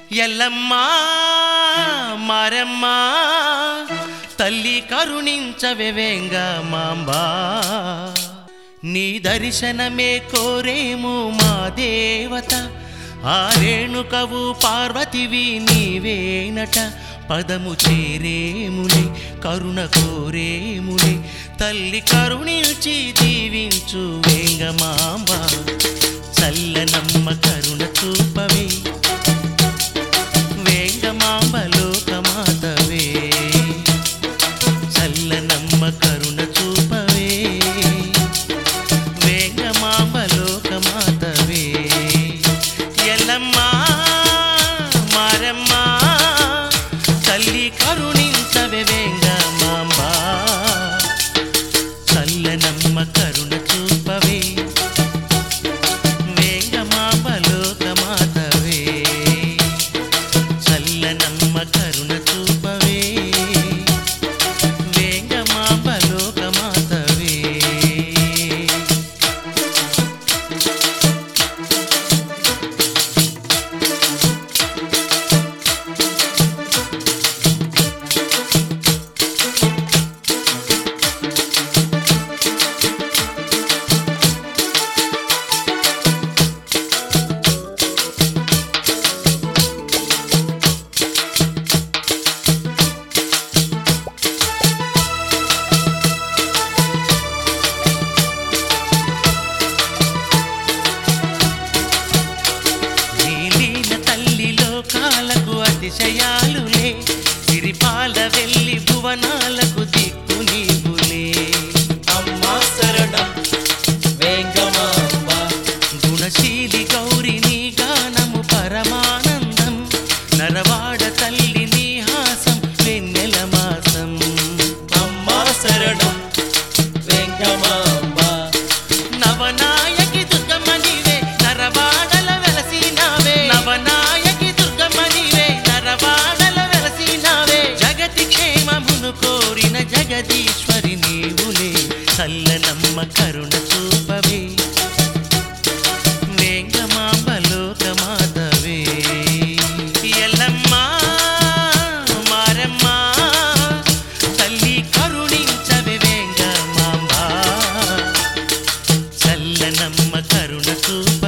ఎల్లమ్మా మారమ్మా తల్లి కరుణించవే వేంగమాంబా నీ దర్శనమే కోరేము మా దేవత ఆ రేణుకవు పార్వతివి నీవేనట పదము చేరేములే కరుణ కోరేములే తల్లి కరుణించి దీవించు వేంగమాంబ చల్లనమ్మ కరుణ చూపవే వేంగమాంబ లోకమాతవే చల్లనమ్మ కరుణ చూపవే వేంగమాంబ లోకమాతవే ఎల్లమ్మా మారమ్మా తల్లి కరుణించవే వేంగమాంబ చల్లనమ్మ కరుణ చూపవే వేంగమాంబ లోకమాతవే చల్లనమ్మ కరుణ చూపవే వేంగమాంబ లోకమాతవే నీలీన తల్లి లోకాలకు అతిశయాలులే సిరిపాల వెళ్ళి భువనాలకు దిక్కు నీవులే అమ్మా శరణం వేంగమాంబ గుణశీలి గౌరి నీ గానము పరమానందం నరవాడ తల్లి నీ హాసం వెన్నెల మాసం అమ్మా శరణం వేంగమాంబ నవనాయకి దుర్గమ్మ నీవే నరవాడల వెలసినావే నవనాయకి దుర్గమ్మ నీవే నరవాడల వెలసినావే జగతి క్షేమమును కోరిన జగదీశ్వరి నీవులే చల్లనమ్మ కరుణ చూపవే వేంగమాంబ లోకమాతవే ఎల్లమ్మా మారమ్మా తల్లి కరుణించవే వేంగమాంబ చల్లనమ్మ కరుణ చూప